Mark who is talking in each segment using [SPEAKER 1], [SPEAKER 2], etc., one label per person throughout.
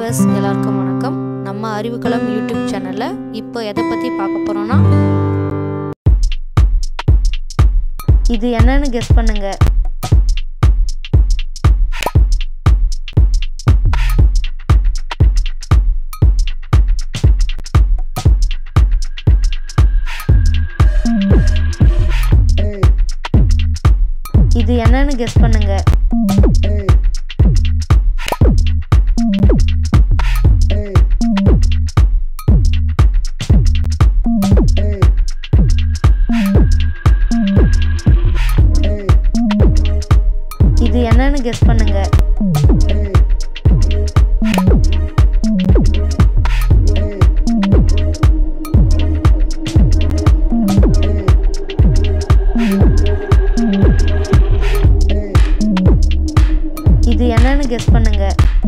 [SPEAKER 1] viewers எல்லாருக்கும் வணக்கம் நம்ம அறிவுக்களம் யூடியூப் சேனலில் இப்போ எதை பற்றி பார்க்க போகிறோன்னா இது என்னன்னு கெஸ் பண்ணுங்க இது என்னன்னு கெஸ் பண்ணுங்க இது என்னன்னு கெஸ் பண்ணுங்க இது என்னன்னு கெஸ் பண்ணுங்க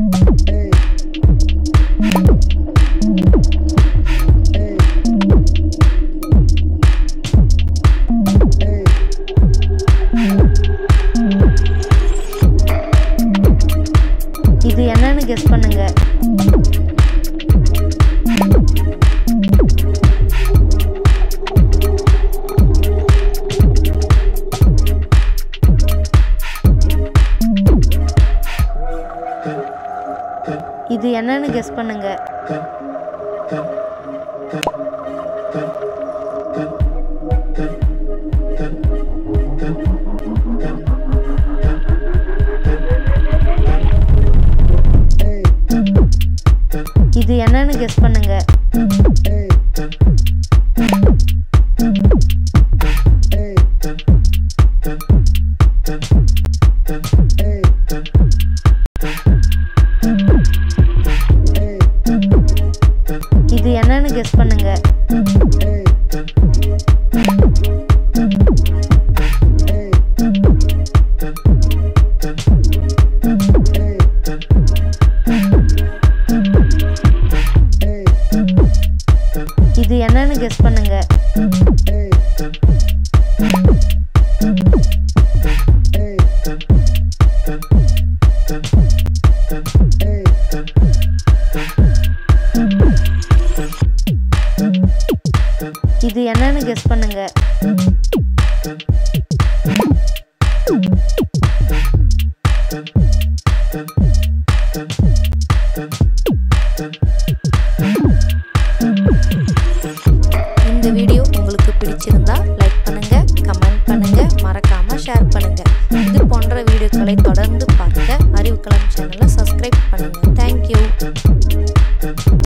[SPEAKER 1] இது என்னன்னு கெஸ் பண்ணுங்க இது என்னன்னு கெஸ் பண்ணுங்க இது என்னன்னு கெஸ் பண்ணுங்க இது என்னன்னு கெஸ் பண்ணுங்க இது என்னன்னு கெஸ் பண்ணுங்க இது என்னன்னு கெஸ் பண்ணுங்க இந்த வீடியோ உங்களுக்கு பிடிச்சிருந்தா லைக் பண்ணுங்க கமெண்ட் பண்ணுங்க மறக்காம ஷேர் பண்ணுங்க இது போன்ற வீடியோக்களை தொடர்ந்து பார்க்க அறிவுக்களம் சேனலை சப்ஸ்கிரைப் பண்ணுங்க தேங்க்யூ